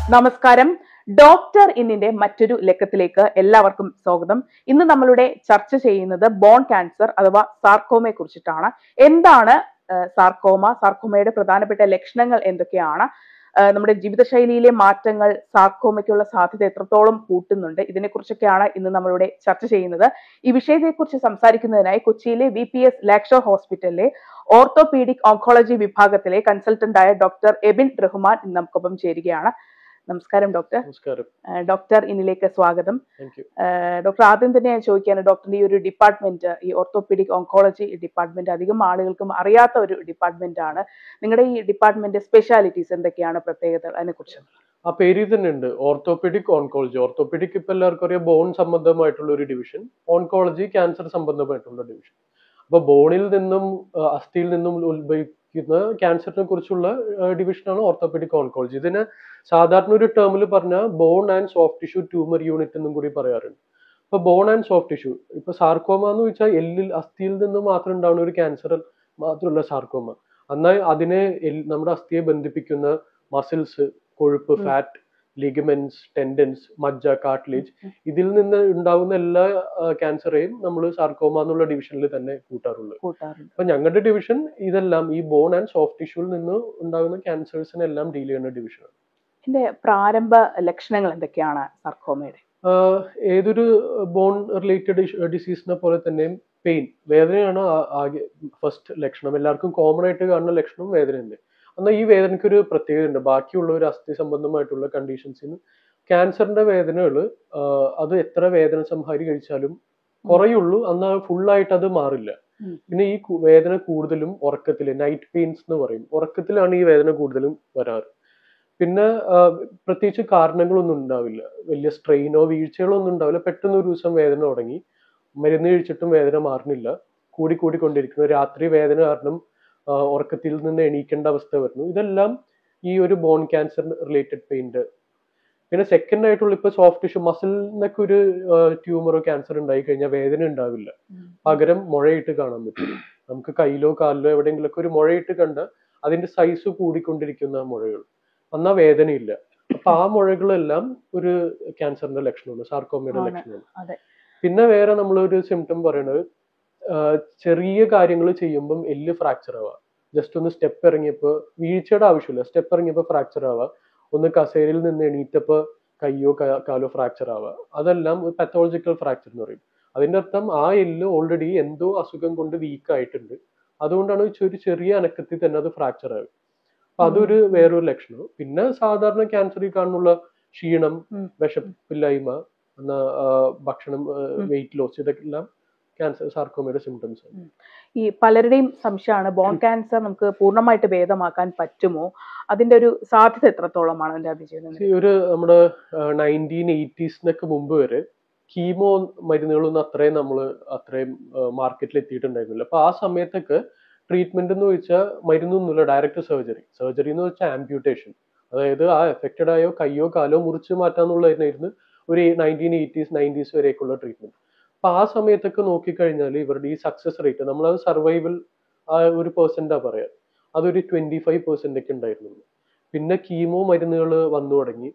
നമസ്കാരം ഡോക്ടർ ഇന്നിന്റെ മറ്റൊരു ലക്കത്തിലേക്ക് എല്ലാവർക്കും സ്വാഗതം ഇന്ന് നമ്മളുടെ ചർച്ച ചെയ്യുന്നത് ബോൺ ക്യാൻസർ അഥവാ സാർക്കോമയെ കുറിച്ചിട്ടാണ് എന്താണ് ഏഹ്, സാർക്കോമ സാർക്കോമയുടെ പ്രധാനപ്പെട്ട ലക്ഷണങ്ങൾ എന്തൊക്കെയാണ് ഏഹ്, നമ്മുടെ ജീവിതശൈലിയിലെ മാറ്റങ്ങൾ സാർക്കോമയ്ക്കുള്ള സാധ്യത എത്രത്തോളം കൂട്ടുന്നുണ്ട് ഇതിനെക്കുറിച്ചൊക്കെയാണ് ഇന്ന് നമ്മളിവിടെ ചർച്ച ചെയ്യുന്നത് ഈ വിഷയത്തെക്കുറിച്ച് സംസാരിക്കുന്നതിനായി കൊച്ചിയിലെ വി പി എസ് ലാക്ഷോ ഹോസ്പിറ്റലിലെ ഓർത്തോപീഡിക് ഓങ്കോളജി വിഭാഗത്തിലെ കൺസൾട്ടന്റായ ഡോക്ടർ എബിൻ റഹ്മാൻ ഇന്ന് നമുക്കൊപ്പം ചേരുകയാണ് നമസ്കാരം ഡോക്ടർ നമസ്കാരം ഏഹ് ഡോക്ടർ ഇന്നിലേക്ക് സ്വാഗതം താങ്ക് യു ഏഹ് ഡോക്ടർ ആദ്യം തന്നെ ഞാൻ ചോദിക്കുകയാണ് ഡോക്ടറിന്റെ ഈ ഒരു ഡിപ്പാർട്ട്മെന്റ് ഈ ഓർത്തോപീഡിക് ഓങ്കോളജി ഡിപ്പാർട്ട്മെന്റ് അധികം ആളുകൾക്കും അറിയാത്ത ഒരു ഡിപ്പാർട്ട്മെന്റ് ആണ് നിങ്ങളുടെ ഈ ഡിപ്പാർട്ട്മെന്റ് സ്പെഷ്യാലിറ്റീസ് എന്തൊക്കെയാണ് പ്രത്യേകത അതിനെക്കുറിച്ച് ആ പേരിൽ തന്നെ ഉണ്ട് ഓർത്തോപെഡിക് ഓൺകോളജി ഓർത്തോപെഡിക് ഇപ്പൊ എല്ലാവർക്കും അറിയാം ബോൺ സംബന്ധമായിട്ടുള്ള ഒരു ഡിവിഷൻ ഓൺകോളജി ക്യാൻസർ സംബന്ധമായിട്ടുള്ള ഡിവിഷൻ അപ്പൊ ബോണിൽ നിന്നും ആ, അസ്ഥിയിൽ നിന്നും ഉത്ഭവിക്കുന്ന ക്യാൻസറിനെ കുറിച്ചുള്ള ഡിവിഷനാണ് ഓർത്തോപെഡിക് ഓൺകോളജി ഇതിന് സാധാരണ ഒരു ടേമിൽ പറഞ്ഞാൽ bone and soft tissue tumour unit എന്നും കൂടി പറയാറുണ്ട് ഇപ്പൊ ബോൺ ആൻഡ് സോഫ്റ്റ് ടിഷ്യൂ ഇപ്പൊ സാർക്കോമ എന്ന് വെച്ചാൽ എല്ലിൽ അസ്ഥിയിൽ നിന്ന് മാത്രം ഉണ്ടാവുന്ന ഒരു ക്യാൻസർ മാത്രമല്ല സാർക്കോമ എന്നാൽ അതിനെ എൽ- നമ്മുടെ അസ്ഥിയെ ബന്ധിപ്പിക്കുന്ന മസിൽസ് കൊഴുപ്പ് ഫാറ്റ് ലിഗമെന്റ്സ് ടെൻഡൻസ് മജ്ജ കാർട്ടിലേജ് ഇതിൽ നിന്ന് ഉണ്ടാകുന്ന എല്ലാ ക്യാൻസറേയും നമ്മൾ സാർക്കോമ എന്നുള്ള ഡിവിഷനിൽ തന്നെ കൂട്ടാറുള്ളത് കൂട്ടാറുണ്ട് അപ്പൊ ഞങ്ങളുടെ ഡിവിഷൻ ഇതെല്ലാം ഈ ബോൺ ആൻഡ് സോഫ്റ്റ് ടിഷ്യൂവിൽ നിന്ന് ഉണ്ടാകുന്ന ക്യാൻസേഴ്സിനെല്ലാം ഡീൽ ചെയ്യുന്ന ഡിവിഷനാണ് ഇതിന്റെ പ്രാരംഭ ലക്ഷണങ്ങൾ എന്തൊക്കെയാണ് സർക്കോമയുടെ ആഹ് ഏതൊരു ബോൺ റിലേറ്റഡ് ഡിസീസിനെ പോലെ തന്നെ പെയിൻ വേദനയാണ് ആ- ആകെ ഫസ്റ്റ് ലക്ഷണം എല്ലാവർക്കും കോമൺ ആയിട്ട് കാണുന്ന ലക്ഷണം വേദന തന്നെ എന്നാൽ ഈ വേദനയ്ക്ക് ഒരു പ്രത്യേകത ഉണ്ട് ബാക്കിയുള്ള ഒരു അസ്ഥി സംബന്ധമായിട്ടുള്ള കണ്ടീഷൻസിന് ക്യാൻസറിന്റെ വേദനകൾ അത് എത്ര വേദന സംഹാരി കഴിച്ചാലും കുറയുള്ളൂ എന്നാൽ ഫുള്ളായിട്ട് അത് മാറില്ല ഉം. പിന്നെ ഈ കു- വേദന കൂടുതലും ഉറക്കത്തിൽ നൈറ്റ് പെയിൻസ് എന്ന് പറയും ഉറക്കത്തിലാണ് ഈ വേദന കൂടുതലും വരാറ് പിന്നെ ആ, പ്രത്യേകിച്ച് കാരണങ്ങളൊന്നും ഉണ്ടാവില്ല വലിയ സ്ട്രെയിനോ വീഴ്ചകളോ ഒന്നും ഉണ്ടാവില്ല പെട്ടെന്ന് ഒരു ദിവസം വേദന തുടങ്ങി മരുന്ന് കഴിച്ചിട്ടും വേദന മാറുന്നില്ല കൂടി കൂടി കൊണ്ടിരിക്കുന്നു രാത്രി വേദന കാരണം ആ, ഉറക്കത്തിൽ നിന്ന് എണീക്കേണ്ട അവസ്ഥ വരുന്നു ഇതെല്ലാം ഈ ഒരു ബോൺ ക്യാൻസർ റിലേറ്റഡ് പെയിന്റ് പിന്നെ സെക്കൻഡ് ആയിട്ടുള്ള ഇപ്പൊ സോഫ്റ്റ് ടിഷ്യൂ മസിലിനൊക്കെ ഒരു ട്യൂമറോ ക്യാൻസർ ഉണ്ടായി കഴിഞ്ഞാൽ വേദന ഉണ്ടാവില്ല പകരം മുഴയിട്ട് കാണാൻ പറ്റും നമുക്ക് കയ്യിലോ കാലിലോ എവിടെയെങ്കിലുമൊക്കെ ഒരു മുഴയിട്ട് കണ്ട് അതിന്റെ സൈസ് കൂടിക്കൊണ്ടിരിക്കുന്ന മുഴകൾ എന്നാ വേദനയില്ല അപ്പൊ ആ മുഴകളെല്ലാം ഒരു ക്യാൻസറിന്റെ ലക്ഷണമാണ് സാർക്കോമയുടെ ആണ്. ലക്ഷണമാണ് അതെ. പിന്നെ വേറെ നമ്മളൊരു സിംറ്റം പറയുന്നത് ആ, ചെറിയ കാര്യങ്ങൾ ചെയ്യുമ്പം എല്ല് ഫ്രാക്ചർ ആവുക ജസ്റ്റ് ഒന്ന് സ്റ്റെപ്പ് ഇറങ്ങിയപ്പോ വീഴ്ചയുടെ ആവശ്യമില്ല സ്റ്റെപ്പ് ഇറങ്ങിയപ്പോ ഫ്രാക്ചർ ആവുക ഒന്ന് കസേരയിൽ നിന്ന് എണീറ്റപ്പോ കയ്യോ ക- കാലോ ഫ്രാക്ചർ ആവുക അതെല്ലാം ഒരു പത്തോളജിക്കൽ ഫ്രാക്ചർ എന്ന് പറയും അതിന്റെ അർത്ഥം ആ എല്ല് ഓൾറെഡി എന്തോ അസുഖം കൊണ്ട് വീക്ക് ആയിട്ടുണ്ട് അതുകൊണ്ടാണ് ഒരു ചെറിയ അനക്കത്തിൽ തന്നെ അത് ഫ്രാക്ചർ ആവുക അപ്പൊ അതൊരു വേറൊരു ലക്ഷണം പിന്നെ സാധാരണ ക്യാൻസറിൽ കാണുന്നുള്ള ക്ഷീണം ഉം. വിശപ്പില്ലായ്മ എന്നാ ആ, ഭക്ഷണം ഉം. വെയിറ്റ് ലോസ് ഇതൊക്കെല്ലാം ക്യാൻസർ സാർക്കോമയുടെ സിംറ്റംസ് ആണ് ഈ പലരുടെയും സംശയമാണ് ബോൺ ക്യാൻസർ നമുക്ക് പൂർണ്ണമായിട്ട് ഭേദമാക്കാൻ പറ്റുമോ അതിന്റെ ഒരു സാധ്യത എത്രത്തോളമാണ് അതിന്റെ അതിജീവനം ഈ ഒരു നമ്മുടെ നയൻറ്റീൻ എയ്റ്റീസിനൊക്കെ മുമ്പ് വരെ കീമോ മരുന്നുകളൊന്നും അത്രയും നമ്മൾ അത്രയും മാർക്കറ്റിൽ എത്തിയിട്ടുണ്ടായിരുന്നില്ല അപ്പൊ ആ സമയത്തൊക്കെ ട്രീറ്റ്മെന്റ് എന്ന് വെച്ചാൽ മരുന്നൊന്നുമില്ല ഡയറക്റ്റ് സർജറി സർജറി എന്ന് വെച്ചാൽ ആംപ്യൂട്ടേഷൻ അതായത് ആ എഫക്റ്റഡ് ആയോ കയ്യോ കാലോ മുറിച്ച് മാറ്റാന്നുള്ളതായിരുന്നു ഒരു നയൻറ്റീൻ എയ്റ്റീസ് നയൻറ്റീസ് വരെയൊക്കെയുള്ള ട്രീറ്റ്മെന്റ് അപ്പൊ ആ സമയത്തൊക്കെ നോക്കിക്കഴിഞ്ഞാൽ ഇവരുടെ ഈ സക്സസ് റേറ്റ് നമ്മളത് സർവൈവൽ ആ ഒരു പെർസെന്റാ പറയാ അതൊരു ട്വന്റി ഫൈവ് പെർസെന്റ് ഒക്കെ ഉണ്ടായിരുന്നുള്ളൂ പിന്നെ കീമോ മരുന്നുകൾ വന്നു തുടങ്ങി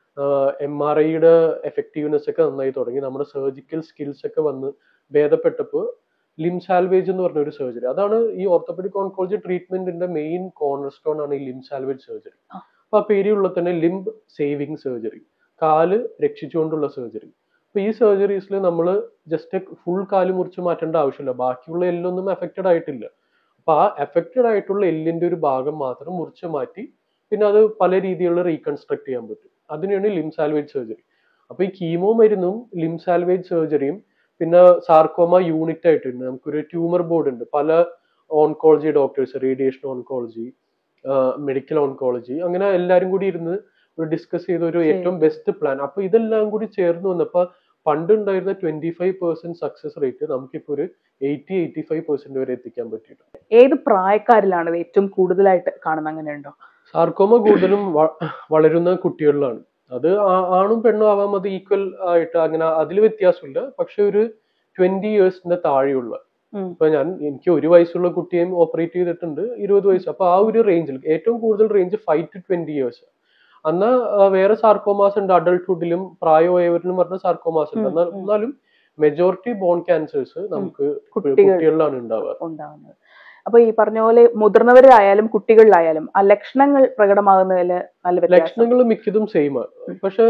എം ആർ ഐയുടെ എഫക്റ്റീവ്നെസ് ഒക്കെ നന്നായി തുടങ്ങി നമ്മുടെ സർജിക്കൽ സ്കിൽസ് ഒക്കെ വന്ന് ഭേദപ്പെട്ടപ്പോൾ ലിം സാൽവേജ് എന്ന് പറഞ്ഞ ഒരു സർജറി അതാണ് ഈ ഓർത്തോപെഡിക് ഓൺകോളജി ട്രീറ്റ്മെന്റിന്റെ മെയിൻ കോർണർ സ്റ്റോൺ ആണ് ഈ ലിം സാൽവേജ് സർജറി ആ. അപ്പൊ ആ പേരിലുള്ള തന്നെ ലിംബ് സേവിങ് സർജറി കാല് രക്ഷിച്ചുകൊണ്ടുള്ള സർജറി അപ്പൊ ഈ സർജറീസിൽ നമ്മൾ ജസ്റ്റ് ഫുൾ കാല് മുറിച്ച് മാറ്റേണ്ട ആവശ്യമില്ല ബാക്കിയുള്ള എല്ലൊന്നും എഫക്റ്റഡ് ആയിട്ടില്ല അപ്പൊ ആ എഫക്റ്റഡ് ആയിട്ടുള്ള എല്ലിന്റെ ഒരു ഭാഗം മാത്രം മുറിച്ച് മാറ്റി പിന്നെ അത് പല രീതികളിൽ റീകൺസ്ട്രക്ട് ചെയ്യാൻ പറ്റും അതിനാണ് ലിം സാൽവേജ് സർജറി അപ്പൊ ഈ കീമോ മരുന്നും ലിം സാൽവേജ് സർജറിയും പിന്നെ സാർക്കോമ യൂണിറ്റ് ആയിട്ടുണ്ട് നമുക്കൊരു ട്യൂമർ ബോർഡ് ഉണ്ട് പല oncology doctors radiation oncology medical oncology അങ്ങനെ എല്ലാരും കൂടി ഇരുന്ന് ഒരു ഡിസ്കസ് ചെയ്ത ഒരു ശരി. ഏറ്റവും ബെസ്റ്റ് പ്ലാൻ അപ്പൊ ഇതെല്ലാം കൂടി ചേർന്ന് വന്നപ്പോ പണ്ട് ഉണ്ടായിരുന്ന twenty five percent success rate നമുക്കിപ്പോ ഒരു എയ്റ്റി എയ്റ്റി ഫൈവ് പെർസെന്റ് വരെ എത്തിക്കാൻ പറ്റിയിട്ടുണ്ട് ഏത് പ്രായക്കാരിലാണ് ഇത് ഏറ്റവും കൂടുതലായിട്ട് കാണുന്നത് അങ്ങനെയുണ്ടോ സാർക്കോമ കൂടുതലും വ- വളരുന്ന കുട്ടികളിലാണ് അത് ആ- ആണും പെണ്ണും ആവാൻ മതി ഈക്വൽ ആയിട്ട് അങ്ങനെ അതിൽ വ്യത്യാസമില്ല പക്ഷെ ഒരു ട്വന്റി ഇയേഴ്സിന്റെ താഴെയുള്ള ഉം. ഇപ്പൊ ഞാൻ എനിക്ക് ഒരു വയസ്സുള്ള കുട്ടിയെയും ഓപ്പറേറ്റ് ചെയ്തിട്ടുണ്ട് ഇരുപത് വയസ്സ് അപ്പൊ ആ ഒരു റേഞ്ചിൽ ഏറ്റവും കൂടുതൽ range five to twenty years അന്ന് ആ, വേറെ സാർക്കോമാസ് ഉണ്ട് അഡൾട്ട്ഹുഡിലും പ്രായമായവരിലും പറഞ്ഞ സാർക്കോമാസ് ഉണ്ട് ഉം, എന്നാൽ ഉം. എന്നാലും മെജോറിറ്റി ബോൺ ക്യാൻസേഴ്സ് നമുക്ക് കുട്ടികൾ കുട്ടികളിലാണ് ഉണ്ടാവുക ഉണ്ടാവുന്നത് അപ്പൊ ഈ പറഞ്ഞ പോലെ മുതിർന്നവരായാലും കുട്ടികളിലായാലും ആ ലക്ഷണങ്ങൾ പ്രകടമാകുന്നതിൽ നല്ല വ്യത്യാസം ലക്ഷണങ്ങൾ മിക്കതും സെയിം പക്ഷെ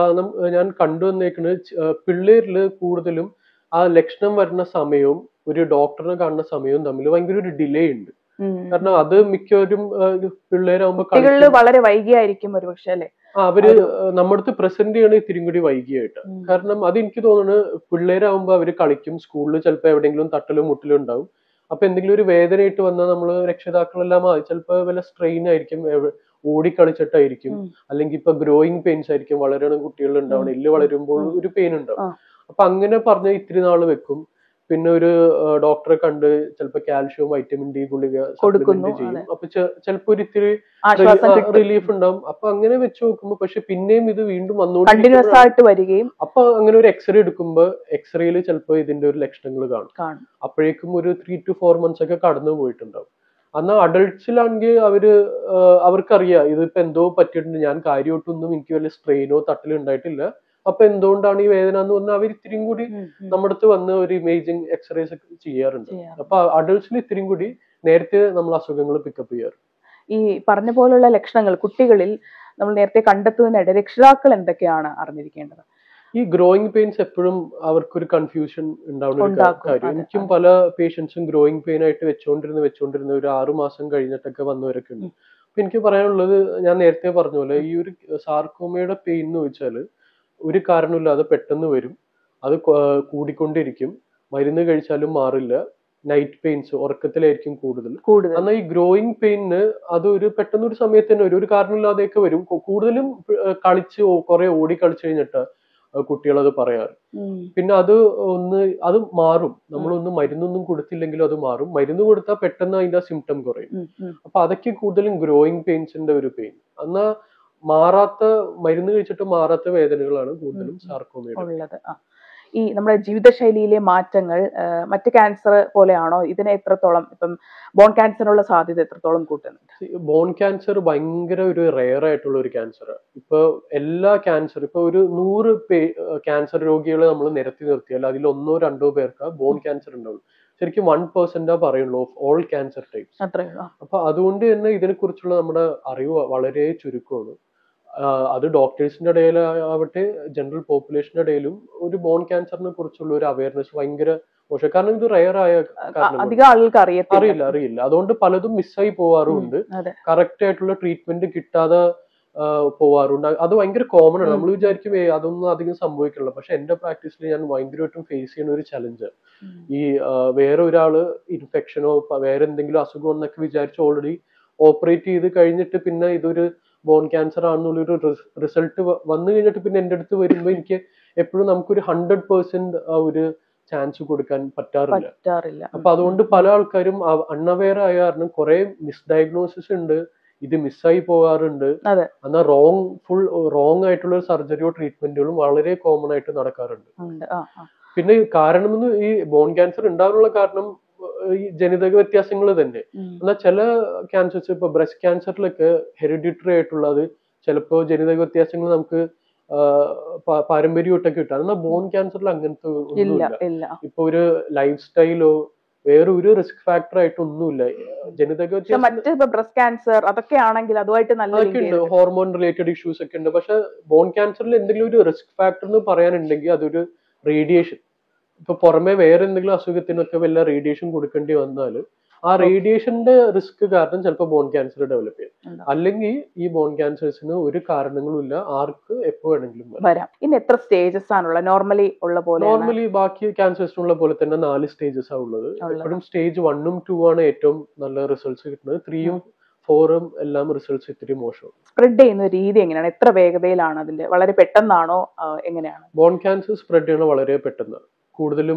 ഞാൻ കണ്ടുവന്നേക്കുന്നത് പിള്ളേരില് കൂടുതലും ആ ലക്ഷണം വരുന്ന സമയവും ഒരു ഡോക്ടറിനെ കാണുന്ന സമയവും തമ്മിൽ ഭയങ്കര ഒരു ഡിലേ ഉണ്ട് ഉം. കാരണം അത് മിക്കവരും ആ, പിള്ളേരാകുമ്പോ കുട്ടികളിൽ കളിക്കും. വളരെ വൈകിയായിരിക്കും ഒരു പക്ഷെ അല്ലെ ആ, അവര് നമ്മുടെ അടുത്ത് പ്രസന്റ് ചെയ്യണ ഇത്തിരി കൂടി വൈകിയായിട്ട് കാരണം അത് എനിക്ക് തോന്നുന്നു പിള്ളേരാകുമ്പോ അവര് കളിക്കും സ്കൂളിൽ ചിലപ്പോ എവിടെയെങ്കിലും തട്ടലും മുട്ടലും ഉണ്ടാവും അപ്പൊ എന്തെങ്കിലും ഒരു വേദനയായിട്ട് വന്നാൽ നമ്മള് രക്ഷിതാക്കളെല്ലാം ആ, ചിലപ്പോ വല്ല സ്ട്രെയിൻ ആയിരിക്കും എവ- ഓടിക്കളിച്ചിട്ടായിരിക്കും ഉം. അല്ലെങ്കിൽ ഇപ്പൊ ഗ്രോയിങ് പെയിൻസ് ആയിരിക്കും വളരണ കുട്ടികൾ ഉണ്ടാവണം എല്ല് വളരുമ്പോൾ ഉം. ഒരു പെയിൻ ഉണ്ടാവും ആ. അപ്പൊ അങ്ങനെ പറഞ്ഞ ഇത്തിരി നാള് വെക്കും പിന്നെ ഒരു ഡോക്ടറെ കണ്ട് ചിലപ്പോ കാൽഷ്യം വൈറ്റമിൻ ഡി ഗുളിക കൊടുക്കുന്നു, supplement ചെയ്യും അതെ. അപ്പൊ ചിലപ്പോ ഒരു ഇത്തിരി ആശ്വാസം കിട്ടും റിലീഫ് ഉണ്ടാവും അപ്പൊ അങ്ങനെ വെച്ച് നോക്കുമ്പോ പക്ഷെ പിന്നെയും ഇത് വീണ്ടും കണ്ടിന്യൂസ് വന്നുകൊണ്ടിരിക്കുമ്പോഴാണ് ആയിട്ട് വരികയും അപ്പൊ അങ്ങനെ ഒരു എക്സ്റേ എടുക്കുമ്പോ എക്സ്റേയിൽ ചിലപ്പോ ഇതിന്റെ ഒരു ലക്ഷണങ്ങൾ കാണും കാണും അപ്പോഴേക്കും ഒരു ത്രീ ടു ഫോർ മന്ത്സ് ഒക്കെ കടന്നു പോയിട്ടുണ്ടാവും എന്നാൽ അഡൾട്ട്സിലാണെങ്കിൽ അവര് ആ, അവർക്കറിയാം ഇതിപ്പോ എന്തോ പറ്റിയിട്ടുണ്ട് ഞാൻ കാര്യമായിട്ടൊന്നും എനിക്ക് വല്ല സ്ട്രെയിനോ തട്ടലോ ഉണ്ടായിട്ടില്ല അപ്പൊ എന്തുകൊണ്ടാണ് ഈ വേദന എന്ന് പറഞ്ഞാൽ അവർ ഇത്തിരിയും കൂടി ഉം, ഉം. നമ്മുടെ അടുത്ത് വന്ന് ഒരു ഇമേജിങ് എക്സ്റേസ് ഒക്കെ ചെയ്യാറുണ്ട് ചെയ്യാം. അപ്പൊ അഡൾട്ട്സിൽ ഇത്തിരിയും കൂടി നേരത്തെ നമ്മൾ അസുഖങ്ങൾ പിക്കപ്പ് ചെയ്യാറ് ഈ പറഞ്ഞ പോലുള്ള ലക്ഷണങ്ങൾ കുട്ടികളിൽ നമ്മൾ നേരത്തെ കണ്ടെത്തുന്നതിനിടെ രക്ഷിതാക്കൾ എന്തൊക്കെയാണ് അറിഞ്ഞിരിക്കേണ്ടത് ഈ ഗ്രോയിങ് പെയിൻസ് എപ്പോഴും അവർക്കൊരു കൺഫ്യൂഷൻ ഉണ്ടാവുന്ന ഒരു കാ- ഉണ്ടാക്കും, കാര്യം അതെ, എനിക്കും പല പേഷ്യൻസും ഗ്രോയിങ് പെയിൻ ആയിട്ട് വെച്ചോണ്ടിരുന്ന് വെച്ചോണ്ടിരുന്ന ഒരു ആറു മാസം കഴിഞ്ഞിട്ടൊക്കെ വന്നവരൊക്കെ ഉണ്ട് അപ്പൊ എനിക്ക് പറയാനുള്ളത് ഞാൻ നേരത്തെ പറഞ്ഞ പോലെ ഈ ഒരു സാർക്കോമയുടെ പെയിൻ എന്ന് വെച്ചാൽ ഒരു കാരണമില്ലാതെ പെട്ടെന്ന് വരും അത് കൊ- കൂടിക്കൊണ്ടിരിക്കും മരുന്ന് കഴിച്ചാലും മാറില്ല നൈറ്റ് പെയിൻസ് ഉറക്കത്തിലായിരിക്കും കൂടുതൽ കൂടുതൽ എന്നാൽ ഈ ഗ്രോയിങ് പെയിന് അത് ഒരു പെട്ടെന്ന് ഒരു സമയത്ത് തന്നെ വരും ഒരു കാരണമില്ലാതെയൊക്കെ വരും കു- കൂടുതലും ഏർ കളിച്ച് ഓ- കുറെ ഓടി കളിച്ചു കഴിഞ്ഞിട്ട് കുട്ടികൾ അത് പറയാറ് ഉം. പിന്നെ അത് ഒന്ന് അത് മാറും നമ്മളൊന്ന് മരുന്നൊന്നും കൊടുത്തില്ലെങ്കിലും അത് മാറും മരുന്ന് കൊടുത്താൽ പെട്ടെന്ന് അതിന്റെ സിംറ്റം കുറയും ഉം, ഉം. അപ്പൊ അതൊക്കെ കൂടുതലും ഗ്രോയിങ് പെയിൻസിന്റെ ഒരു പെയിൻ എന്നാ മാറാത്ത മരുന്ന് കഴിച്ചിട്ട് മാറാത്ത വേദനകളാണ് കൂടുതലും ഉം. സാർക്കോമയുടെ ഉള്ളത് ആ ഈ നമ്മുടെ ജീവിതശൈലിയിലെ മാറ്റങ്ങൾ ആ, മറ്റ് ക്യാൻസർ പോലെയാണോ ഇതിനെ എത്രത്തോളം ഇപ്പം ബോൺ ക്യാൻസറിനുള്ള സാധ്യത എത്രത്തോളം കൂട്ടുന്നുണ്ട് ബോൺ ക്യാൻസർ ഭയങ്കര ഒരു റെയർ ആയിട്ടുള്ള ഒരു ക്യാൻസർ ഇപ്പൊ എല്ലാ ക്യാൻസർ ഇപ്പൊ ഒരു നൂറ് പേ ക്യാൻസർ രോഗികളെ നമ്മൾ നിരത്തി നിർത്തിയാൽ അതിൽ ഒന്നോ രണ്ടോ പേർക്ക് ബോൺ ക്യാൻസർ ഉണ്ടാവും ശരിക്കും വൺ പെർസെന്റാ പറയുള്ളൂ ഓഫ് ഓൾ ക്യാൻസർ ടൈപ്സ് അത്രേ ഉള്ളൂ ആ. അപ്പൊ അതുകൊണ്ട് തന്നെ ഇതിനെക്കുറിച്ചുള്ള നമ്മുടെ അറിവ് വളരെ ചുരുക്കമാണ് ആഹ് അത് ഡോക്ടേഴ്സിന്റെ ഇടയിലാവട്ടെ ജനറൽ പോപ്പുലേഷന്റെ ഇടയിലും ഒരു ബോൺ ക്യാൻസറിനെ കുറിച്ചുള്ള ഒരു അവയർനെസ് ഭയങ്കര മോശം കാരണം ഇത് റയർ ആയ അ- കാരണം കൊണ്ട്. അധികം ആളുകൾക്ക് അറിയത്തില്ല അറിയില്ല അറിയില്ല അതുകൊണ്ട് പലതും മിസ്സായി പോവാറുമുണ്ട് അതെ കറക്റ്റ് ആയിട്ടുള്ള ട്രീറ്റ്മെന്റ് കിട്ടാതെ ആ, പോവാറുണ്ട് അത് ഭയങ്കര കോമൺ ആണ് ഉം. നമ്മൾ വിചാരിക്കും "ഏയ് അതൊന്നും അധികം സംഭവിക്കില്ല പക്ഷെ എന്റെ പ്രാക്ടീസിൽ ഞാൻ ഭയങ്കരമായിട്ടും ഫേസ് ചെയ്യുന്ന ഒരു ചലഞ്ച് ഉം. ഈ ആ, വേറെ ഒരാള് ഇൻഫെക്ഷനോ വേറെ എന്തെങ്കിലും അസുഖം എന്നൊക്കെ വിചാരിച്ച് ഓൾറെഡി ഓപ്പറേറ്റ് ചെയ്ത് കഴിഞ്ഞിട്ട് പിന്നെ ഇതൊരു ബോൺ ക്യാൻസർ ആണെന്നുള്ളൊരു റിസൾട്ട് വന്നു കഴിഞ്ഞിട്ട് പിന്നെ എൻ്റെ അടുത്ത് വരുമ്പോൾ എനിക്ക് എപ്പോഴും നമുക്കൊരു ഹൺഡ്രഡ് പെർസെന്റ് ആ ഒരു ചാൻസ് കൊടുക്കാൻ പറ്റാറില്ല പറ്റാറില്ല അപ്പൊ അതുകൊണ്ട് പല ആൾക്കാരും അൺഅവെയർ ആയ കാരണം കുറെ മിസ്ഡയഗ്നോസിസ് ഉണ്ട് ഇത് മിസ്സായി പോകാറുണ്ട് അതെ. എന്നാൽ റോങ് ഫുൾ റോങ് ആയിട്ടുള്ള സർജറിയോ ട്രീറ്റ്മെന്റുകളും വളരെ കോമൺ ആയിട്ട് നടക്കാറുണ്ട് ഉണ്ട് ആ ആ. പിന്നെ കാരണം ഈ ബോൺ ക്യാൻസർ ഉണ്ടാകാനുള്ള കാരണം ഏഹ് ഈ ജനിതക വ്യത്യാസങ്ങൾ തന്നെ ഉം. എന്നാൽ ചില ക്യാൻസേഴ്സ് ഇപ്പൊ ബ്രസ്റ്റ് ക്യാൻസറിലൊക്കെ ഹെറിഡിറ്ററി ആയിട്ടുള്ളത് ചിലപ്പോൾ ജനിതക വ്യത്യാസങ്ങൾ നമുക്ക് ആഹ് പ- പാരമ്പര്യമായിട്ടൊക്കെ കിട്ടാം എന്നാൽ ബോൺ ക്യാൻസറിൽ അങ്ങനത്തെ ഇല്ല ഒന്നുമില്ല ഇല്ല ഇപ്പൊ ഒരു ലൈഫ് സ്റ്റൈലോ വേറെ ഒരു റിസ്ക് ഫാക്ടർ ആയിട്ടൊന്നുമില്ല ജനിതക പക്ഷെ വ്യത്യാസം മറ്റ് ഇപ്പൊ ബ്രസ്റ്റ് ക്യാൻസർ അതൊക്കെ ആണെങ്കിൽ അതുമായിട്ട് നല്ല അതൊക്കെ link ഉണ്ട് ചെയ്ത് ഹോർമോൺ റിലേറ്റഡ് ഇഷ്യൂസ് ഒക്കെ ഉണ്ട് പക്ഷെ ബോൺ ക്യാൻസറിൽ എന്തെങ്കിലും ഒരു റിസ്ക് ഫാക്ടർ എന്ന് പറയാനുണ്ടെങ്കിൽ അതൊരു റേഡിയേഷൻ ഇപ്പൊ പുറമെ വേറെ എന്തെങ്കിലും അസുഖത്തിനൊക്കെ വല്ല റേഡിയേഷൻ കൊടുക്കേണ്ടി വന്നാൽ ആ റേഡിയേഷന്റെ റിസ്ക് കാരണം ചിലപ്പോൾ ബോൺ ക്യാൻസർ ഡെവലപ്പ് ചെയ്യും ഉണ്ടാവും. അല്ലെങ്കിൽ ഈ ബോൺ ക്യാൻസേഴ്സിന് ഒരു കാരണങ്ങളും ഇല്ല ആർക്ക് എപ്പോ വേണമെങ്കിലും വരാം വരാം ഇനി എത്ര സ്റ്റേജസ് ആണുള്ള നോർമലി ഉള്ള പോലെ നോർമലി ബാക്കി ക്യാൻസേഴ്സിനുള്ള പോലെ തന്നെ നാല് സ്റ്റേജസ് ആ ഉള്ളത് ഉള്ളത്. എപ്പോഴും സ്റ്റേജ് വണ്ണും ടു ആണ് ഏറ്റവും നല്ല റിസൾട്ട്സ് കിട്ടുന്നത് ത്രീയും ഫോറും എല്ലാം റിസൾട്ട്സ് ഇത്തിരി മോശം സ്പ്രെഡ് ചെയ്യുന്ന രീതി എങ്ങനെയാണ് എത്ര വേഗതയിലാണ് അതിന്റെ വളരെ പെട്ടെന്നാണോ ആ, എങ്ങനെയാണ് ബോൺ ക്യാൻസർ സ്പ്രെഡ് ചെയ്യണ വളരെ പെട്ടെന്ന് കൂടുതലും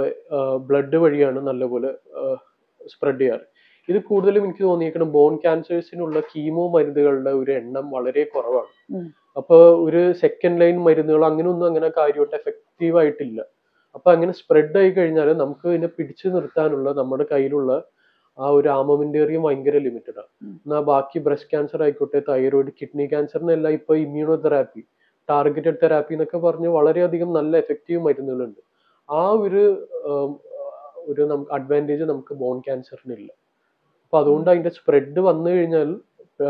ബ്ലഡ് വഴിയാണ് നല്ലപോലെ സ്പ്രെഡ് ചെയ്യാറ് ഇത് കൂടുതലും എനിക്ക് തോന്നിയിരിക്കണം ബോൺ ക്യാൻസേഴ്സിനുള്ള കീമോ മരുന്നുകളുടെ ഒരു എണ്ണം വളരെ കുറവാണ് ഉം. അപ്പൊ ഒരു സെക്കൻഡ് ലൈൻ മരുന്നുകൾ അങ്ങനെയൊന്നും അങ്ങനെ കാര്യമായിട്ട് എഫക്റ്റീവ് ആയിട്ടില്ല അപ്പൊ അങ്ങനെ സ്പ്രെഡ് ആയി കഴിഞ്ഞാൽ നമുക്ക് ഇതിനെ പിടിച്ചു നിർത്താനുള്ള നമ്മുടെ കയ്യിലുള്ള ആ ഒരു ആമമിന്റേറിയം ഭയങ്കര ലിമിറ്റഡ് ആണ് ഉം. എന്നാൽ ബാക്കി ബ്രസ്റ്റ് ക്യാൻസർ ആയിക്കോട്ടെ തൈറോയിഡ് കിഡ്നി ക്യാൻസറിനെല്ലാം ഇപ്പൊ ഇമ്മ്യൂണോതെറാപ്പി ടാർഗറ്റഡ് തെറാപ്പി എന്നൊക്കെ പറഞ്ഞ് വളരെയധികം നല്ല എഫക്റ്റീവ് മരുന്നുകളുണ്ട് ആ ഒരു ആം, ഒരു നമുക്ക് അഡ്വാൻറ്റേജ് നമുക്ക് ബോൺ ക്യാൻസറിനില്ല അപ്പൊ അതുകൊണ്ട് അതിന്റെ സ്പ്രെഡ് വന്നു കഴിഞ്ഞാൽ ആ,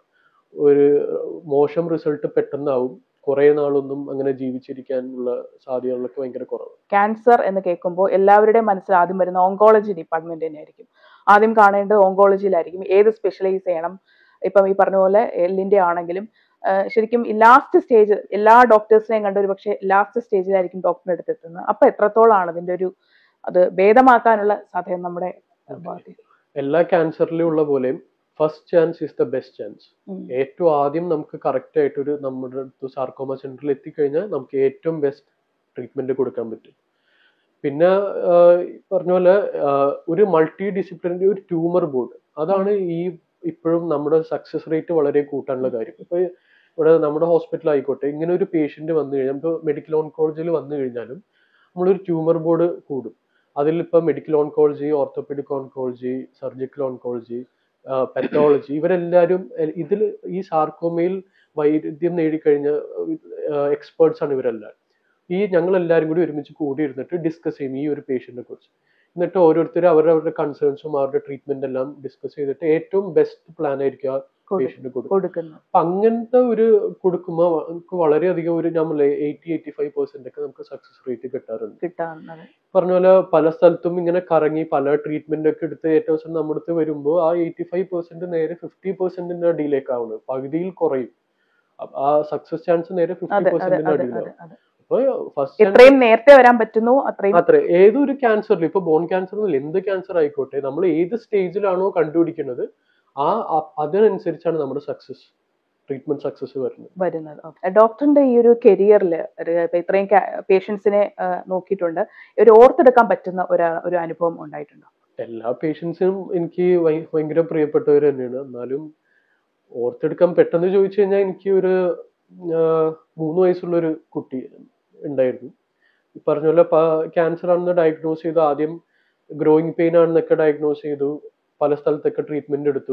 ഒരു മോശം റിസൾട്ട് പെട്ടെന്നാവും കുറെ നാളൊന്നും അങ്ങനെ ജീവിച്ചിരിക്കാനുള്ള സാധ്യതകളൊക്കെ ഭയങ്കര കുറവ് ക്യാൻസർ എന്ന് കേൾക്കുമ്പോൾ എല്ലാവരുടെയും മനസ്സിൽ ആദ്യം വരുന്ന ഓങ്കോളജി ഡിപ്പാർട്ട്മെന്റ് തന്നെയായിരിക്കും ആദ്യം കാണേണ്ടത് ഓങ്കോളജിയിലായിരിക്കും ഏത് സ്പെഷ്യലൈസ് ചെയ്യണം ഇപ്പം ഈ പറഞ്ഞ പോലെ എല്ലിന്റെ ആണെങ്കിലും ആ, ശരിക്കും ലാസ്റ്റ് സ്റ്റേജ് എല്ലാ ഡോക്ടേഴ്സിനെയും കണ്ട ഒരു പക്ഷേ ലാസ്റ്റ് സ്റ്റേജിലായിരിക്കും ഡോക്ടറിന്റെ അടുത്ത് എത്തുന്നത് അപ്പൊ എത്രത്തോളമാണ് അതിന്റെ ഒരു അത് ഭേദമാക്കാനുള്ള സാധ്യത നമ്മുടെ ഭാഗത്ത് എല്ലാ ക്യാൻസറിലും ഉള്ള പോലെയും first chance is the best chance ഉം. ഏറ്റവും ആദ്യം നമുക്ക് കറക്റ്റ് ആയിട്ട് ഒരു നമ്മുടെ അടുത്ത് സാർക്കോമ സെന്ററിൽ എത്തിക്കഴിഞ്ഞാൽ നമുക്ക് ഏറ്റവും ബെസ്റ്റ് ട്രീറ്റ്മെന്റ് കൊടുക്കാൻ പറ്റും പിന്നെ ആഹ്, ഈ പറഞ്ഞ പോലെ ആഹ്, ഒരു മൾട്ടി ഡിസിപ്ലിനറി ഒരു ട്യൂമർ ബോർഡ് അതാണ് ഈ ഇപ്പോഴും നമ്മുടെ സക്സസ് റേറ്റ് വളരെ കൂട്ടാനുള്ള കാര്യം ഇപ്പൊ ഇവിടെ നമ്മുടെ ഹോസ്പിറ്റൽ ആയിക്കോട്ടെ ഇങ്ങനെ ഒരു പേഷ്യന്റ് വന്നു കഴിഞ്ഞാൽ ഇപ്പോൾ മെഡിക്കൽ ഓൺകോളജിയിൽ വന്നു കഴിഞ്ഞാലും നമ്മളൊരു ട്യൂമർ ബോർഡ് കൂടും അതിലിപ്പോൾ medical oncology orthopaedic oncology surgical oncology pathology ഇവരെല്ലാവരും ഇതിൽ ഈ സാർക്കോമയിൽ വൈദ്യം നേടിക്കഴിഞ്ഞ എക്സ്പേർട്സ് ആണ് ഇവരെല്ലാം ഈ ഞങ്ങൾ എല്ലാവരും കൂടി ഒരുമിച്ച് കൂടി ഇരുന്നിട്ട് ഡിസ്കസ് ചെയ്യും ഈ ഒരു പേഷ്യന്റിനെ കുറിച്ച് എന്നിട്ട് ഓരോരുത്തർ അവരവരുടെ കൺസേൺസും അവരുടെ ട്രീറ്റ്മെന്റ് എല്ലാം ഡിസ്കസ് ചെയ്തിട്ട് ഏറ്റവും ബെസ്റ്റ് പ്ലാൻ ആയിരിക്കും ആ കൊടു- പേഷ്യന്റ് കൊടുക്കുക കൊടുക്കുന്നു അപ്പൊ അങ്ങനത്തെ ഒരു കൊടുക്കുമ്പോൾ നമുക്ക് വളരെയധികം ഒരു നമ്മൾ എയ്റ്റി എയ്റ്റി ഫൈവ് പെർസെന്റ് ഒക്കെ നമുക്ക് സക്സസ് റേറ്റ് കിട്ടാറുണ്ട് കിട്ടാവുന്നത് പറഞ്ഞ പോലെ പല സ്ഥലത്തും ഇങ്ങനെ കറങ്ങി പല ട്രീറ്റ്മെന്റ് ഒക്കെ എടുത്ത് ഏറ്റവും അവസാനം നമ്മുടെ അടുത്ത് വരുമ്പോൾ ആ എയ്റ്റി ഫൈവ് പെർസെന്റ് നേരെ ഫിഫ്റ്റി പെർസെന്റിന്റെ അടിയിലേക്ക് ആവുന്നത് പകുതിയിൽ കുറയും അപ്പൊ ആ സക്സസ് ചാൻസ് നേരെ ഫിഫ്റ്റി അതെ അതെ പെർസെന്റിന്റെ അതെ അടിയിലാവും അതെ അതെ അപ്പൊ ഫസ്റ്റ് എത്രയും നേരത്തെ വരാൻ പറ്റുന്നു അത്രയും അത്ര ഏതൊരു ക്യാൻസറിൽ ഇപ്പൊ ബോൺ ക്യാൻസർ എന്നല്ല എന്ത് ക്യാൻസർ ആയിക്കോട്ടെ നമ്മൾ ഏത് സ്റ്റേജിലാണോ കണ്ടുപിടിക്കുന്നത് ആ അ- അതിനനുസരിച്ചാണ് നമ്മുടെ സക്സസ് ട്രീറ്റ്മെന്റ് സക്സസ് വരുന്നത് വരുന്നത് Okay. ഡോക്ടറിന്റെ ഈ ഒരു കരിയറിൽ ഇത്രയും പേഷ്യൻസിനെ നോക്കിയിട്ടുണ്ട് ഒരു ഓർത്തെടുക്കാൻ പറ്റുന്ന ഒരു ഒരു അനുഭവം ഉണ്ടായിട്ടുണ്ടോ എല്ലാ പേഷ്യൻസിനും എനിക്ക് ഭയ- ഭയങ്കര പ്രിയപ്പെട്ടവർ തന്നെയാണ് എന്നാലും ഓർത്തെടുക്കാൻ പെട്ടെന്ന് ചോദിച്ചു കഴിഞ്ഞാൽ എനിക്ക് ഒരു ആ, മൂന്ന് വയസ്സുള്ള ഒരു കുട്ടി ഉണ്ടായിരുന്നു ഈ പറഞ്ഞ പോലെ ക്യാൻസർ ആണെന്ന് ഡയഗ്നോസ് ചെയ്തു ആദ്യം ഗ്രോയിങ് പെയിൻ ആണെന്നൊക്കെ ഡയഗ്നോസ് ചെയ്തു പല സ്ഥലത്തൊക്കെ ട്രീറ്റ്മെന്റ് എടുത്തു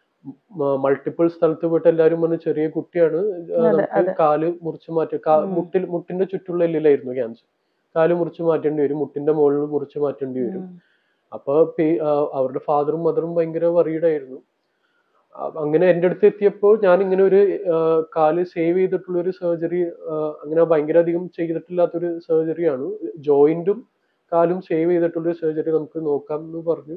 മൾട്ടിപ്പിൾ സ്ഥലത്ത് പോയിട്ട് എല്ലാവരും പറഞ്ഞു ചെറിയ കുട്ടിയാണ് ആ, അതെ, നമുക്ക് അതെ. കാല് മുറിച്ച് മാറ്റി കാ- ഉം. മുട്ടിൽ മുട്ടിന്റെ ചുറ്റുള്ള എല്ലിലായിരുന്നു ക്യാൻസർ കാല് മുറിച്ച് മാറ്റേണ്ടി വരും മുട്ടിന്റെ മുകളിൽ മുറിച്ച് മാറ്റേണ്ടി വരും ഉം. അപ്പൊ പേ- ആ, അവരുടെ ഫാദറും മദറും ഭയങ്കര worried ആയിരുന്നു ആ, അങ്ങനെ എൻ്റെ അടുത്ത് എത്തിയപ്പോൾ ഞാൻ ഇങ്ങനെ ഒരു ആ, കാല് സേവ് ചെയ്തിട്ടുള്ള ഒരു സർജറി അങ്ങനെ ഭയങ്കര അധികം ചെയ്തിട്ടില്ലാത്തൊരു സർജറിയാണ് ജോയിന്റും കാലും സേവ് ചെയ്തിട്ടുള്ള ഒരു സർജറി നമുക്ക് നോക്കാം എന്ന് പറഞ്ഞു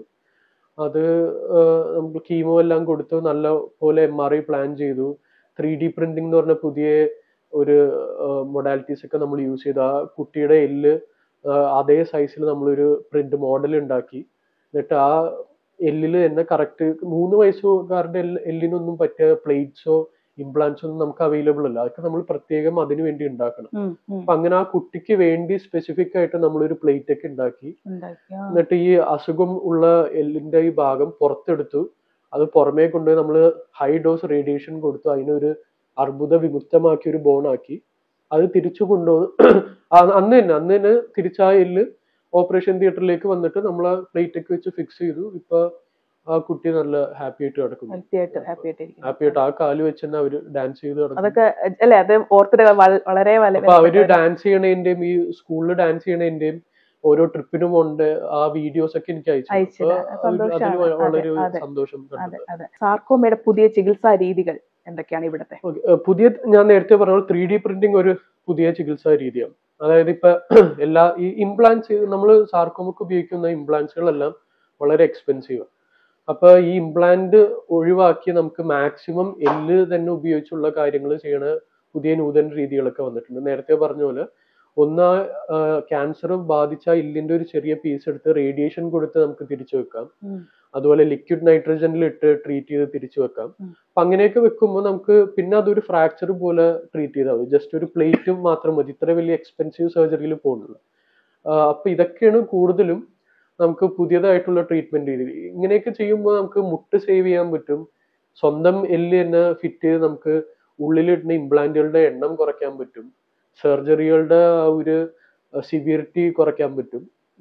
അത് ആ, നമുക്ക് കീമോ എല്ലാം കൊടുത്തു നല്ല പോലെ എം ആർ ഐ പ്ലാൻ ചെയ്തു ത്രീ ഡി പ്രിന്റിംഗ് എന്ന് പറഞ്ഞ പുതിയ ഒരു മൊഡാലിറ്റീസ് ഒക്കെ നമ്മൾ യൂസ് ചെയ്തു ആ കുട്ടിയുടെ എല്ല് ആ, അതേ സൈസിൽ നമ്മളൊരു പ്രിന്റ് മോഡൽ ഉണ്ടാക്കി എന്നിട്ട് ആ എല്ലിൽ തന്നെ കറക്റ്റ് മൂന്ന് വയസ്സുകാരുടെ എല്ല് എല്ലിനൊന്നും പറ്റിയ പ്ലേറ്റ്സോ ഇംപ്ലാന്റ്സോ ഒന്നും നമുക്ക് അവൈലബിൾ അല്ല അതൊക്കെ നമ്മൾ പ്രത്യേകം അതിനു വേണ്ടി ഉണ്ടാക്കണം ഉം, ഉം. അപ്പൊ അങ്ങനെ ആ കുട്ടിക്ക് വേണ്ടി സ്പെസിഫിക് ആയിട്ട് നമ്മളൊരു പ്ലേറ്റ് ഒക്കെ ഉണ്ടാക്കി ഉണ്ടാക്കി. ആ. എന്നിട്ട് ഈ അസുഖം ഉള്ള എല്ലിന്റെ ഈ ഭാഗം പുറത്തെടുത്തു അത് പുറമേ കൊണ്ടുപോയി നമ്മൾ ഹൈ ഡോസ് റേഡിയേഷൻ കൊടുത്തു അതിനൊരു അർബുദ വിമുക്തമാക്കി ഒരു ബോൺ ആക്കി അത് തിരിച്ചു കൊണ്ടുവന്ന് ആ- അന്ന് തന്നെ അന്ന് തന്നെ തിരിച്ച് ആ എല്ല് ഓപ്പറേഷൻ തിയേറ്ററിലേക്ക് വന്നിട്ട് നമ്മൾ ആ പ്ലേറ്റ് ഒക്കെ വെച്ച് ഫിക്സ് ചെയ്തു ഇപ്പൊ ആ കുട്ടി നല്ല ഹാപ്പി ആയിട്ട് കിടക്കുന്നു ഹെൽത്തി ആയിട്ട് ഹാപ്പി ആയിട്ടിരിക്കുന്നു ഹാപ്പി ആയിട്ട് ആ കാല് വെച്ച് തന്നെ അവര് ഡാൻസ് ചെയ്ത് കിടക്കുന്നു അതൊക്കെ അല്ലെ അത് ഓർത്തെടുക്കാൻ വള- വളരെ വല- അപ്പൊ അവര് വിലപ്പെട്ട ഒരു- ഡാൻസ് ചെയ്യണതിന്റെയും ഈ സ്കൂളിൽ ഡാൻസ് ചെയ്യണതിന്റെയും ഓരോ ട്രിപ്പിനും ഉണ്ട് ആ വീഡിയോസ് ഒക്കെ എനിക്ക് അയച്ചു അയച്ചു അപ്പൊ തരാം. അതിൽ സന്തോഷാണ്. വ- വളരെ അതെ, അതെ. സന്തോഷം അതെ കണ്ടത് അതെ സാർക്കോമയുടെ പുതിയ ചികിത്സാ രീതികൾ എന്തൊക്കെയാണ് ഇവിടുത്തെ ഓക്കേ, ഏഹ് പുതിയ ഞാൻ നേരത്തെ പറഞ്ഞ ത്രീ ഡി പ്രിന്റിംഗ് ഒരു പുതിയ ചികിത്സാ രീതിയാണ് അതായത് ഇപ്പൊ എല്ലാ ഈ ഇംപ്ലാന്റ്സ് നമ്മൾ സാർക്കോമക്ക് ഉപയോഗിക്കുന്ന ഇംപ്ലാന്റ്സുകളെല്ലാം വളരെ എക്സ്പെൻസീവ് അപ്പൊ ഈ ഇംപ്ലാന്റ് ഒഴിവാക്കി നമുക്ക് മാക്സിമം എല്ല് തന്നെ ഉപയോഗിച്ചുള്ള കാര്യങ്ങൾ ചെയ്യണ പുതിയ നൂതന രീതികളൊക്കെ വന്നിട്ടുണ്ട് നേരത്തെ പറഞ്ഞ പോലെ ഒന്ന് ക്യാൻസർ ബാധിച്ച എല്ലിന്റെ ഒരു ചെറിയ പീസ് എടുത്ത് റേഡിയേഷൻ കൊടുത്ത് നമുക്ക് തിരിച്ചു വെക്കാം ഉം. അതുപോലെ ലിക്വിഡ് നൈട്രജനിൽ ഇട്ട് ട്രീറ്റ് ചെയ്ത് തിരിച്ചു വെക്കാം ഉം. അപ്പൊ അങ്ങനെയൊക്കെ വെക്കുമ്പോൾ നമുക്ക് പിന്നെ അതൊരു ഫ്രാക്ചർ പോലെ ട്രീറ്റ് ചെയ്താൽ മതി ജസ്റ്റ് ഒരു പ്ലേറ്റും മാത്രം മതി ഇത്ര വലിയ എക്സ്പെൻസീവ് സർജറിയിൽ പോകുന്നില്ല അപ്പൊ ഇതൊക്കെയാണ് കൂടുതലും നമുക്ക് പുതിയതായിട്ടുള്ള ട്രീറ്റ്മെന്റ് രീതി ഇങ്ങനെയൊക്കെ ചെയ്യുമ്പോൾ നമുക്ക് മുട്ട് സേവ് ചെയ്യാൻ പറ്റും സ്വന്തം എല്ല് തന്നെ ഫിറ്റ് ചെയ്ത് നമുക്ക് ഉള്ളിലിടുന്ന ഇംപ്ലാന്റുകളുടെ എണ്ണം കുറയ്ക്കാൻ പറ്റും സർജറികളുടെ ആ ഒരു സിവിയറിറ്റി കുറയ്ക്കാൻ പറ്റും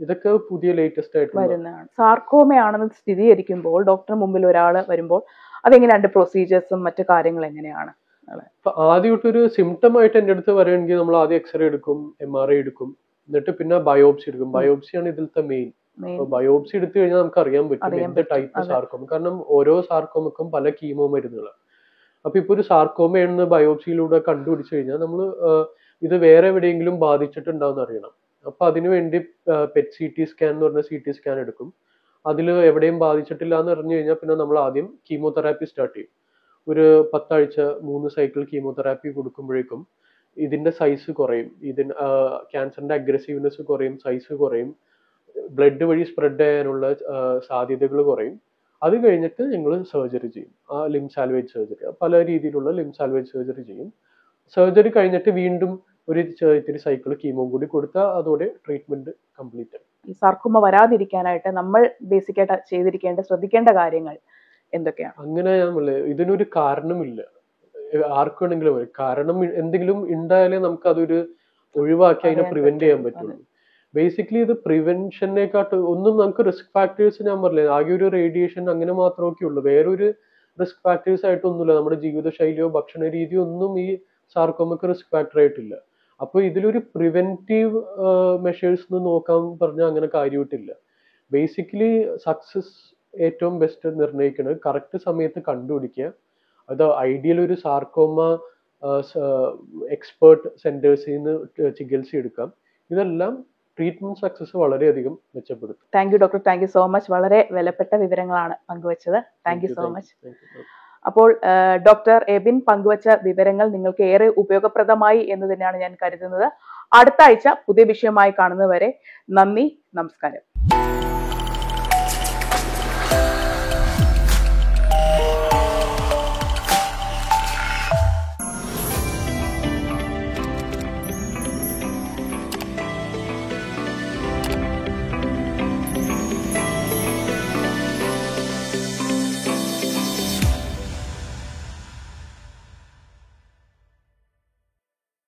ഇതൊക്കെ പുതിയ ലേറ്റസ്റ്റ് ആയിട്ടുള്ള വരുന്നതാണ് സാർക്കോമയാണെന്ന് സ്ഥിരീകരിക്കുമ്പോൾ ഡോക്ടർ മുമ്പിൽ ഒരാൾ വരുമ്പോൾ അതെങ്ങനെയാണ് പ്രൊസീജിയേഴ്സും മറ്റു കാര്യങ്ങൾ എങ്ങനെയാണ് അപ്പൊ ആദ്യമായിട്ടൊരു സിംറ്റം ആയിട്ട് എൻ്റെ അടുത്ത് പറയുകയാണെങ്കിൽ നമ്മൾ ആദ്യം എക്സ്റേ എടുക്കും എം ആർ ഐ എടുക്കും എന്നിട്ട് പിന്നെ ബയോപ്സി എടുക്കും ബയോപ്സി ആണ് ഇതിലത്തെ മെയിൻ മെയിൻ അപ്പൊ ബയോപ്സി എടുത്തു കഴിഞ്ഞാൽ നമുക്ക് അറിയാൻ പറ്റും അറിയാൻ എന്ത് പറ്റും, ടൈപ്പ് അതെ. സാർക്കോമ കാരണം ഓരോ സാർക്കോമക്കും പല കീമോ മരുന്നുകളാണ് അപ്പൊ ഇപ്പൊ ഒരു സാർക്കോമയാണെന്ന് ബയോപ്സിയിലൂടെ കണ്ടുപിടിച്ചു കഴിഞ്ഞാൽ നമ്മൾ ഇത് വേറെ എവിടെയെങ്കിലും ബാധിച്ചിട്ടുണ്ടാവും അറിയണം അപ്പൊ അതിനു വേണ്ടി പെറ്റ് സി ടി സ്കാൻ എന്ന് പറഞ്ഞ സി ടി സ്കാൻ എടുക്കും അതിൽ എവിടെയും ബാധിച്ചിട്ടില്ല എന്ന് അറിഞ്ഞു കഴിഞ്ഞാൽ പിന്നെ നമ്മൾ ആദ്യം കീമോതെറാപ്പി സ്റ്റാർട്ട് ചെയ്യും ഒരു പത്താഴ്ച മൂന്ന് സൈക്കിൾ കീമോതെറാപ്പി കൊടുക്കുമ്പോഴേക്കും ഇതിന്റെ സൈസ് കുറയും ഇതിന് ക്യാൻസറിന്റെ അഗ്രസീവ്നെസ് കുറയും സൈസ് കുറയും ബ്ലഡ് വഴി സ്പ്രെഡ് ചെയ്യാനുള്ള സാധ്യതകൾ കുറയും അത് കഴിഞ്ഞിട്ട് ഞങ്ങൾ സർജറി ചെയ്യും ആ ലിം സാൽവേജ് സർജറി പല രീതിയിലുള്ള ലിം സാൽവേജ് സർജറി ചെയ്യും സർജറി കഴിഞ്ഞിട്ട് വീണ്ടും ഒരു ചെ- ഇത്തിരി സൈക്കിൾ കീമോ കൂടി കൊടുത്താൽ അതോടെ ട്രീറ്റ്മെന്റ് കംപ്ലീറ്റ് ആയി ഈ സാർക്കോമ വരാതിരിക്കാനായിട്ട് നമ്മൾ ബേസിക് ആയിട്ട് ചെയ്തിരിക്കേണ്ട ശ്രദ്ധിക്കേണ്ട കാര്യങ്ങൾ എന്തൊക്കെയാണ് അങ്ങനെ ഞാൻ പറഞ്ഞില്ലേ, ഇതിനൊരു കാരണമില്ല ഏഹ് ആർക്ക് വേണമെങ്കിലും വരും. കാരണം ഇ- എന്തെങ്കിലും ഉണ്ടായാലേ നമുക്ക് അതൊരു ഒഴിവാക്കി അതിനെ അറിയാൻ പ്രിവെന്റ് ചെയ്യാൻ പറ്റും. പറ്റുള്ളൂ ബേസിക്കലി ഇത് പ്രിവെൻഷനെക്കാട്ട് ഒന്നും നമുക്ക് റിസ്ക് ഫാക്ടേഴ്സ് ഞാൻ പറഞ്ഞില്ലേ ആകെ ഒരു റേഡിയേഷൻ അങ്ങനെ മാത്രമൊക്കെ ഉള്ളൂ വേറൊരു റിസ്ക് ഫാക്ടേഴ്സ് ആയിട്ടൊന്നുമില്ല നമ്മുടെ ജീവിതശൈലിയോ ഭക്ഷണ രീതിയോ ഒന്നും ഈ സാർക്കോമക്ക് റിസ്ക് ഫാക്ടർ ആയിട്ടില്ല അപ്പൊ ഇതിലൊരു പ്രിവെന്റീവ് മെഷേഴ്സ് എന്ന് നോക്കാൻ പറഞ്ഞാൽ അങ്ങനെ കാര്യമായിട്ടില്ല ബേസിക്കലി സക്സസ് ഏറ്റവും ബെസ്റ്റ് നിർണ്ണയിക്കുന്നത് കറക്റ്റ് സമയത്ത് കണ്ടുപിടിക്കുക അത് ഐഡിയൽ ഒരു സാർക്കോമ എക്സ്പേർട്ട് സെന്റേഴ്സിൽ നിന്ന് ചികിത്സ എടുക്കാം ഇതെല്ലാം ട്രീറ്റ്മെന്റ് സക്സസ് വളരെയധികം മെച്ചപ്പെടുത്തും thank you doctor thank you so much വളരെ വിലപ്പെട്ട വിവരങ്ങളാണ് പങ്കുവച്ചത് thank you so much Thank you. അപ്പോൾ ഡോക്ടർ എബിൻ പങ്കുവച്ച വിവരങ്ങൾ നിങ്ങൾക്ക് ഏറെ ഉപയോഗപ്രദമായി എന്ന് തന്നെയാണ് ഞാൻ കരുതുന്നത് അടുത്ത ആഴ്ച പുതിയ വിഷയമായി കാണുന്നവരെ നന്ദി നമസ്കാരം